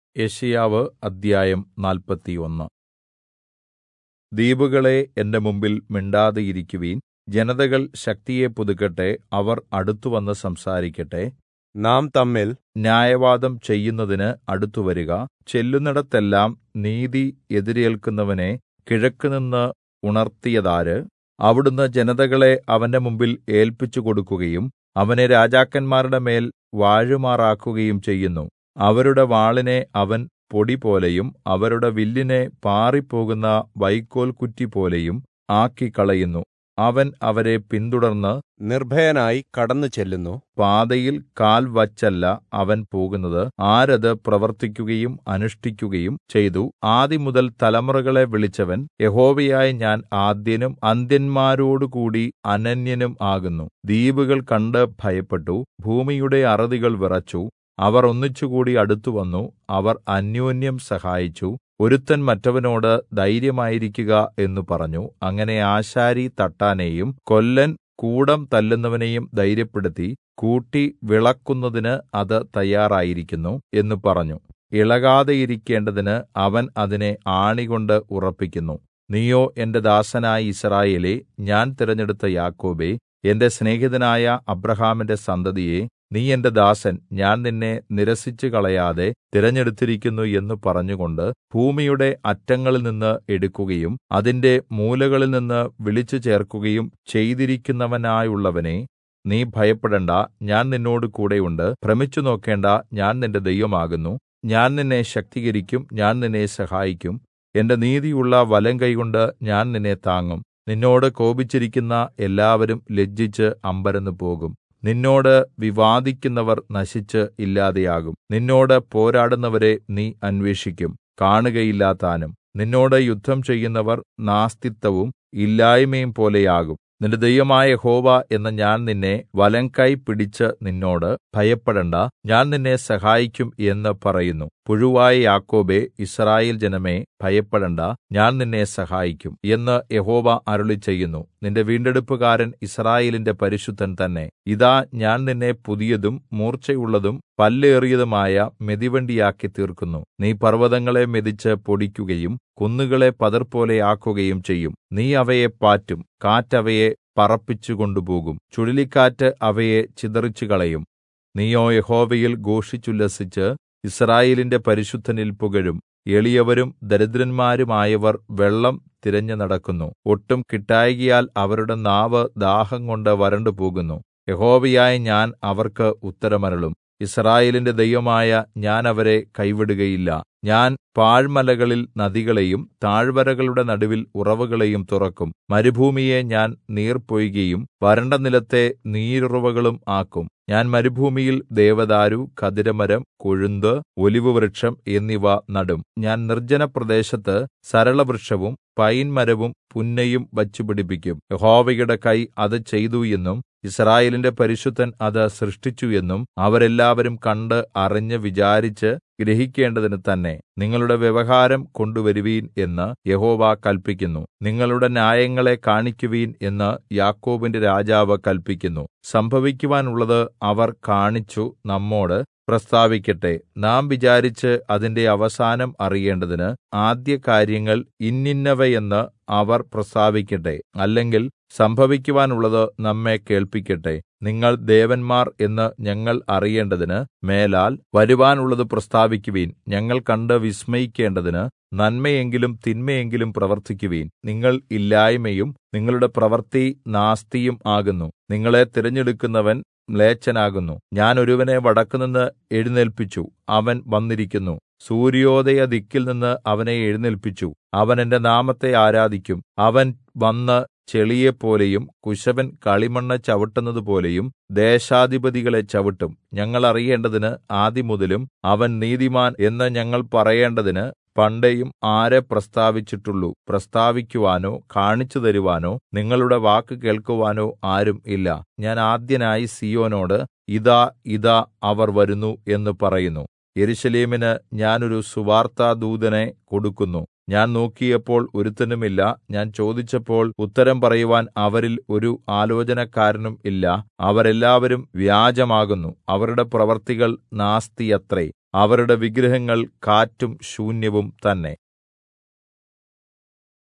യെശയ്യാവ് അദ്ധ്യായം നാല്പത്തിയൊന്ന് ദ്വീപുകളേ എന്റെ മുമ്പിൽ മിണ്ടാതെയിരിക്കുവിൻ ജനതകൾ ശക്തിയെ പുതുക്കട്ടെ അവർ അടുത്തുവന്ന് സംസാരിക്കട്ടെ നാം തമ്മിൽ ന്യായവാദം ചെയ്യുന്നതിന് അടുത്തുവരുക ചെല്ലുന്നിടത്തെല്ലാം നീതി എതിരേല്ക്കുന്നവനെ കിഴക്കുനിന്ന് ഉണർത്തിയതാര് അവിടുന്ന് ജനതകളെ അവന്റെ മുമ്പിൽ ഏല്പിച്ചുകൊടുക്കുകയും അവനെ രാജാക്കന്മാരുടെ മേൽ വാഴുമാറാക്കുകയും ചെയ്യുന്നു അവരുടെ വാളിനെ അവൻ പൊടിപോലെയും അവരുടെ വില്ലിനെ പാറിപ്പോകുന്ന വൈക്കോൽകുറ്റിപോലെയും ആക്കിക്കളയുന്നു അവൻ അവരെ പിന്തുടർന്ന് നിർഭയനായി കടന്നു ചെല്ലുന്നു പാതയിൽ കാൽ വച്ചല്ല അവൻ പോകുന്നത് ആരത് പ്രവർത്തിക്കുകയും അനുഷ്ഠിക്കുകയും ചെയ്തു ആദിമുതൽ തലമുറകളെ വിളിച്ചവൻ യഹോവയായ ഞാൻ ആദ്യനും അന്ത്യന്മാരോടുകൂടി അനന്യനും ആകുന്നു ദ്വീപുകൾ കണ്ട് ഭയപ്പെട്ടു ഭൂമിയുടെ അറുതികൾ വിറച്ചു അവർ ഒന്നിച്ചുകൂടി അടുത്തുവന്നു അവർ അന്യോന്യം സഹായിച്ചു ഒരുത്തൻ മറ്റവനോട് ധൈര്യമായിരിക്കുക എന്നു പറഞ്ഞു അങ്ങനെ ആശാരി തട്ടാനെയും കൊല്ലൻ കൂടം തല്ലുന്നവനെയും ധൈര്യപ്പെടുത്തി കൂട്ടി വിളക്കുന്നതിന് അത് തയ്യാറായിരിക്കുന്നു എന്ന് പറഞ്ഞു ഇളകാതെയിരിക്കേണ്ടതിന് അവൻ അതിനെ ആണികൊണ്ട് ഉറപ്പിക്കുന്നു നീയോ എന്റെ ദാസനായ യിസ്രായേലേ ഞാൻ തിരഞ്ഞെടുത്ത യാക്കോബേ എന്റെ സ്നേഹിതനായ അബ്രാഹാമിന്റെ സന്തതിയെ നീ എന്റെ ദാസൻ ഞാൻ നിന്നെ നിരസിച്ചുകളയാതെ തിരഞ്ഞെടുത്തിരിക്കുന്നു എന്ന് പറഞ്ഞുകൊണ്ട് ഭൂമിയുടെ അറ്റങ്ങളിൽ നിന്ന് എടുക്കുകയും അതിന്റെ മൂലകളിൽ നിന്ന് വിളിച്ചു ചേർക്കുകയും ചെയ്തിരിക്കുന്നവനായുള്ളവനേ നീ ഭയപ്പെടേണ്ടാ ഞാൻ നിന്നോട് കൂടെയുണ്ട് ഭ്രമിച്ചു നോക്കേണ്ട ഞാൻ നിന്റെ ദൈവമാകുന്നു ഞാൻ നിന്നെ ശക്തീകരിക്കും ഞാൻ നിന്നെ സഹായിക്കും എന്റെ നീതിയുള്ള വലങ്കൈകൊണ്ട് ഞാൻ നിന്നെ താങ്ങും നിന്നോട് കോപിച്ചിരിക്കുന്ന എല്ലാവരും ലജ്ജിച്ച് അമ്പരന്ന് പോകും നിന്നോട് വിവാദിക്കുന്നവർ നശിച്ച് ഇല്ലാതെയാകും നിന്നോട് പോരാടുന്നവരെ നീ അന്വേഷിക്കും കാണുകയില്ലതാനും നിന്നോട് യുദ്ധം ചെയ്യുന്നവർ നാസ്തിത്വവും ഇല്ലായ്മയും പോലെയാകും നിന്റെ ദൈവമായ യഹോവ എന്ന ഞാൻ നിന്നെ വലങ്കൈ പിടിച്ച് നിന്നോട് ഭയപ്പെടണ്ട ഞാൻ നിന്നെ സഹായിക്കും എന്ന് പറയുന്നു പുഴുവായ യാക്കോബേ യിസ്രായേൽ ജനമേ ഭയപ്പെടണ്ട ഞാൻ നിന്നെ സഹായിക്കും എന്ന് യഹോവ അരുളിച്ചെയ്യുന്നു നിന്റെ വീണ്ടെടുപ്പുകാരൻ യിസ്രായേലിന്റെ പരിശുദ്ധൻ തന്നെ ഇതാ ഞാൻ നിന്നെ പുതിയതും മൂർച്ചയുള്ളതും പല്ലേറിയതുമായ മെതിവണ്ടിയാക്കി തീർക്കുന്നു നീ പർവ്വതങ്ങളെ മെതിച്ച് പൊടിക്കുകയും കുന്നുകളെ പതിർപോലെ ആക്കുകയും ചെയ്യും നീ അവയെ പാറ്റും കാറ്റവയെ പറപ്പിച്ചു കൊണ്ടുപോകും ചുഴലിക്കാറ്റ് അവയെ ചിതറിച്ചുകളയും നീയോ യഹോവയിൽ ഘോഷിച്ചുല്ലസിച്ച് യിസ്രായേലിന്റെ പരിശുദ്ധനിൽ പുകഴും എളിയവരും ദരിദ്രന്മാരുമായവർ വെള്ളം തിരഞ്ഞു നടക്കുന്നു ഒട്ടും കിട്ടായ്കയാൽ അവരുടെ നാവ് ദാഹംകൊണ്ട് വരണ്ടുപോകുന്നു യഹോവയായ ഞാൻ അവർക്ക് ഉത്തരമരുളും യിസ്രായേലിന്റെ ദൈവമായ ഞാൻ അവരെ കൈവിടുകയില്ല ഞാൻ പാഴ്മലകളിൽ നദികളെയും താഴ്വരകളുടെ നടുവിൽ ഉറവുകളെയും തുറക്കും മരുഭൂമിയെ ഞാൻ നീർപ്പൊയ്കയും വരണ്ട നിലത്തെ നീരുറവുകളും ആക്കും ഞാൻ മരുഭൂമിയിൽ ദേവദാരു കതിരമരം കൊഴുന്ത് ഒലിവുവൃക്ഷം എന്നിവ നടും ഞാൻ നിർജ്ജന പ്രദേശത്ത് സരളവൃക്ഷവും പൈൻമരവും പുന്നയും വച്ചുപിടിപ്പിക്കും യഹോവയുടെ കൈ അത് ചെയ്തു എന്നും യിസ്രായേലിന്റെ പരിശുദ്ധൻ അത് സൃഷ്ടിച്ചു എന്നും അവരെല്ലാവരും കണ്ട് അറിഞ്ഞ് വിചാരിച്ച് ഗ്രഹിക്കേണ്ടതിന് തന്നെ നിങ്ങളുടെ വ്യവഹാരം കൊണ്ടുവരുവീൻ എന്ന് യഹോവ കൽപ്പിക്കുന്നു നിങ്ങളുടെ ന്യായങ്ങളെ കാണിക്കുവീൻ എന്ന് യാക്കോബിന്റെ രാജാവ് കൽപ്പിക്കുന്നു സംഭവിക്കുവാനുള്ളത് അവർ കാണിച്ചു നമ്മോട് പ്രസ്താവിക്കട്ടെ നാം വിചാരിച്ച് അതിന്റെ അവസാനം അറിയേണ്ടതിന് ആദ്യ കാര്യങ്ങൾ ഇന്നിന്നവയെന്ന് അവർ പ്രസ്താവിക്കട്ടെ അല്ലെങ്കിൽ സംഭവിക്കുവാനുള്ളത് നമ്മെ കേൾപ്പിക്കട്ടെ നിങ്ങൾ ദേവന്മാർ എന്ന് ഞങ്ങൾ അറിയേണ്ടതിന് മേലാൽ വരുവാനുള്ളത് പ്രസ്താവിക്കുവീൻ ഞങ്ങൾ കണ്ട് വിസ്മയിക്കേണ്ടതിന് നന്മയെങ്കിലും തിന്മയെങ്കിലും പ്രവർത്തിക്കുവീൻ നിങ്ങൾ ഇല്ലായ്മയും നിങ്ങളുടെ പ്രവൃത്തി നാസ്തിയും ആകുന്നു നിങ്ങളെ തിരഞ്ഞെടുക്കുന്നവൻ മ്ലേച്ഛനാകുന്നു ഞാൻ ഒരുവനെ വടക്കുനിന്ന് എഴുന്നേൽപ്പിച്ചു അവൻ വന്നിരിക്കുന്നു സൂര്യോദയ ദിക്കിൽ നിന്ന് അവനെ എഴുന്നേൽപ്പിച്ചു അവൻ എന്റെ നാമത്തെ ആരാധിക്കും അവൻ വന്ന് ചെളിയെപ്പോലെയും കുശവൻ കളിമണ്ണ് ചവിട്ടുന്നതുപോലെയും ദേശാധിപതികളെ ചവിട്ടും ഞങ്ങൾ അറിയേണ്ടതിന് ആദിമുതലും അവൻ നീതിമാൻ എന്ന് ഞങ്ങൾ പറയേണ്ടതിന് പണ്ടേയും ആരെ പ്രസ്താവിച്ചിട്ടുള്ളൂ പ്രസ്താവിക്കുവാനോ കാണിച്ചു തരുവാനോ നിങ്ങളുടെ വാക്ക് കേൾക്കുവാനോ ആരും ഇല്ല ഞാൻ ആദ്യനായി സിയോനോട് ഇതാ ഇതാ അവർ വരുന്നു എന്ന് പറയുന്നു യെരൂശലേമിന് ഞാനൊരു സുവാർത്താദൂതനെ കൊടുക്കുന്നു ഞാൻ നോക്കിയപ്പോൾ ഒരുത്തനുമില്ല ഞാൻ ചോദിച്ചപ്പോൾ ഉത്തരം പറയുവാൻ അവരിൽ ഒരു ആലോചനക്കാരനും ഇല്ല അവരെല്ലാവരും വ്യാജമാകുന്നു അവരുടെ പ്രവൃത്തികൾ നാസ്തിയത്രേ അവരുടെ വിഗ്രഹങ്ങൾ കാറ്റും ശൂന്യവും തന്നെ